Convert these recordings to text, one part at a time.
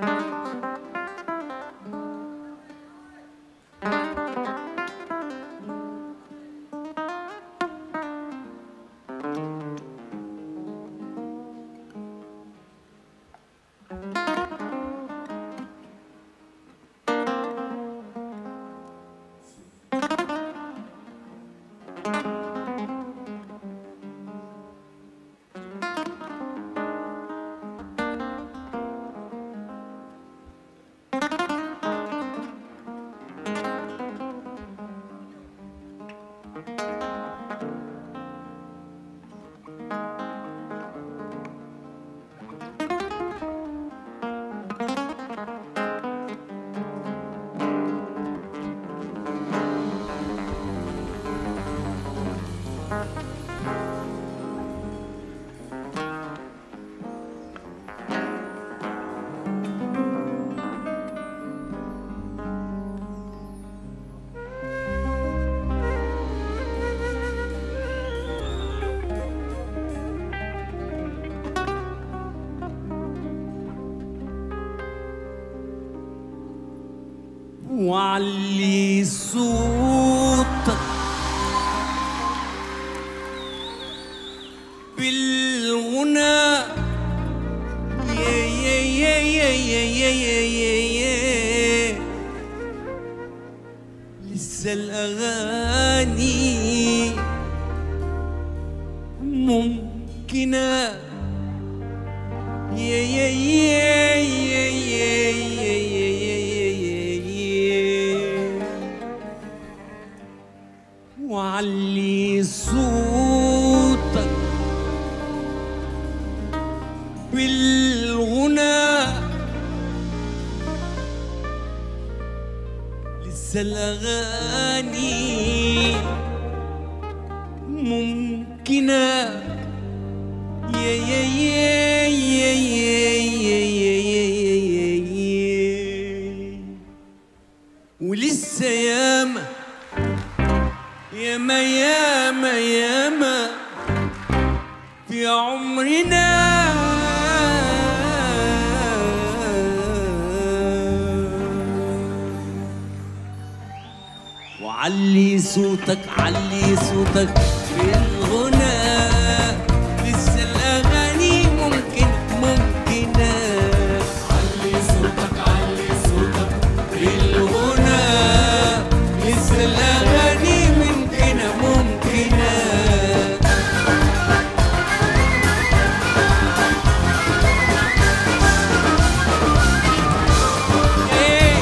وعلي صوتك بالغنى يا يا يا يا يا يا يا يا يا لسه الأغاني ممكنة يا يا يا يا يا يا يا يا يا يا وعلي صوتك بالغنى لسه الأغاني ممكنة يا يا يا يا يا يا يا يا يا يا ولسه ياما ياما ياما ياما في عمرنا وعلي صوتك علي صوتك بالغنى لسه الأغاني ممكن ممكنة علي صوتك علي صوتك بالغنى لسه الأغاني ممكنة ممكنة إيه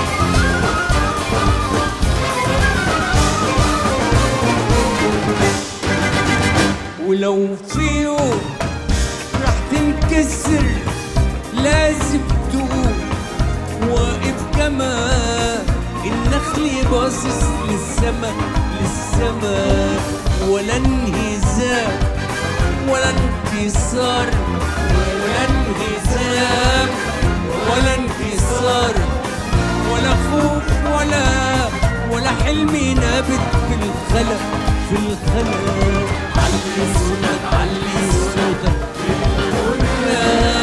ولو في يوم راح تنكسر لازم تقوم واقف كما النخل باصص للسما للسما ولا انهزام ولا انكسار ولا انهزام ولا انكسار ولا خوف ولا ولا حلم نابت في الخلا في الخلا علي صوتك علي صوتك بالغنى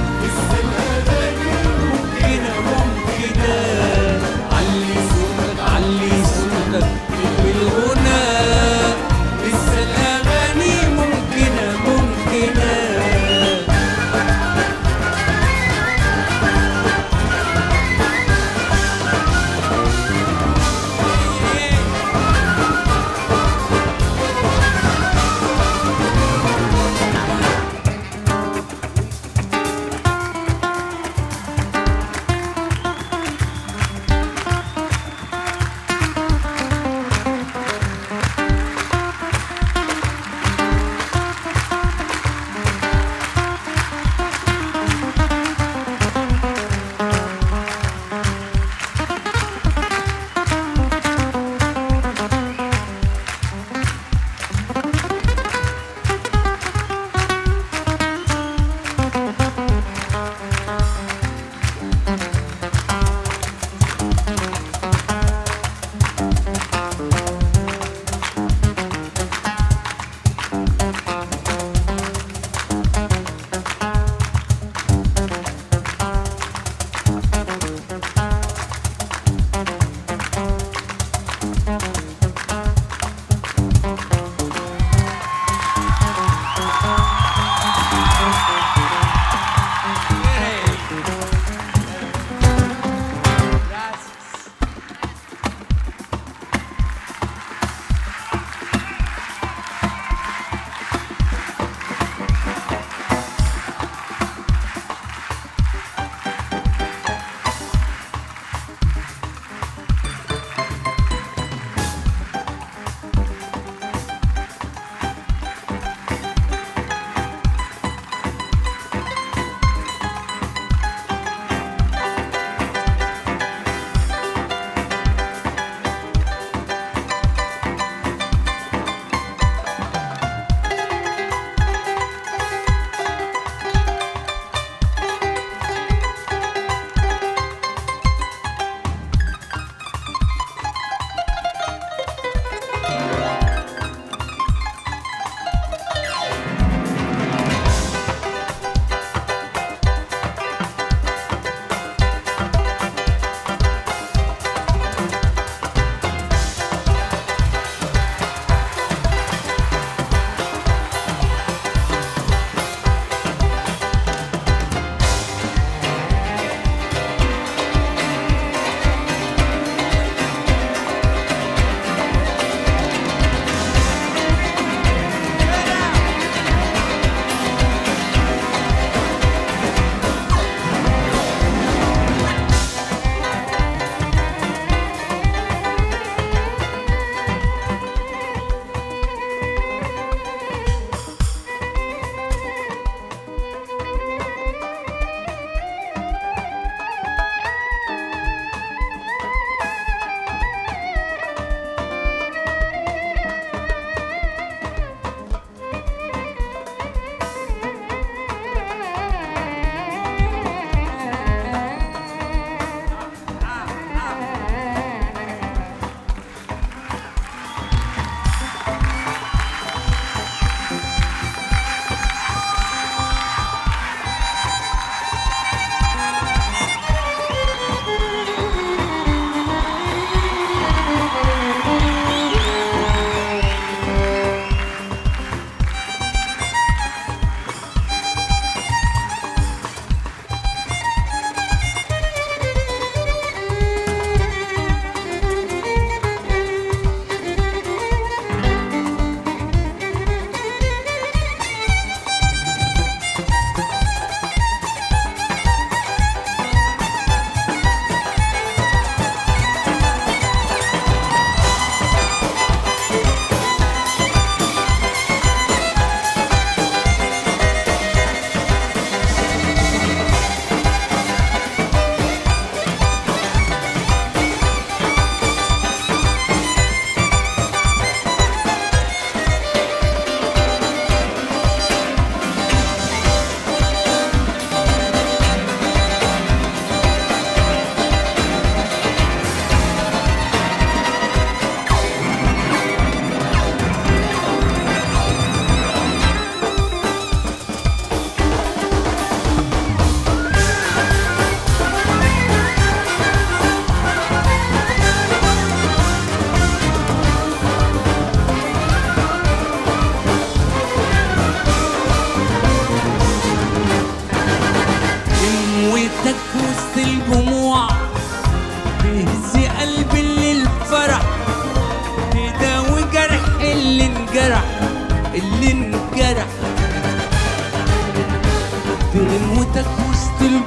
ممكنة ممكنة علي صوتك علي صوتك بالغنى لسه الأغاني ممكنة ممكنة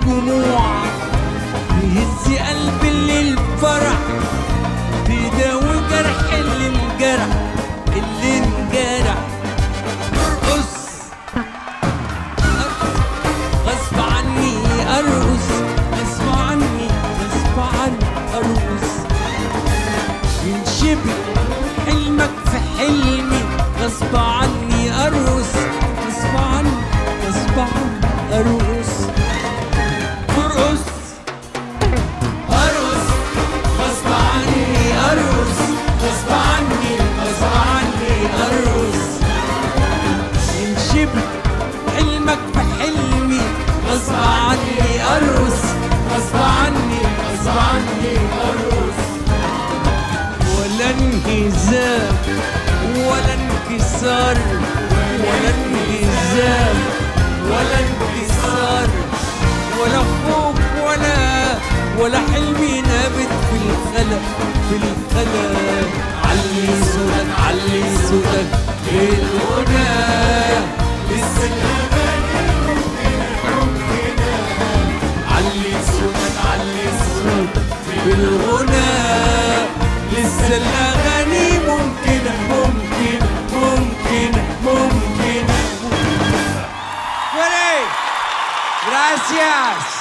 الدموع يهز قلب اللي الفرح بيداوي جرح اللي انجرح اللي انجرح ارقص غصب عني ارقص غصب عني غصب عني ارقص ينشبك حلمك في حلمي غصب عني ارقص غصب عني غصب عني ارقص ارقص ارقص غصب عني ارقص غصب عني غصب عني ارقص ينشبك حلمك في حلمي غصب عني ارقص غصب عني غصب عني ارقص ولا انهزام ولا انكسار ولا انهزام ولا انكسار ولا خوف ولا ولا حلمي نابت في الخلا في الخلا علي صوتك علي صوتك بالغنى لسه الأغاني ممكنة علي صوتك علي صوتك بالغنى لسه الأغاني ممكنة ممكنة ممكنة ممكنة وليه Gracias.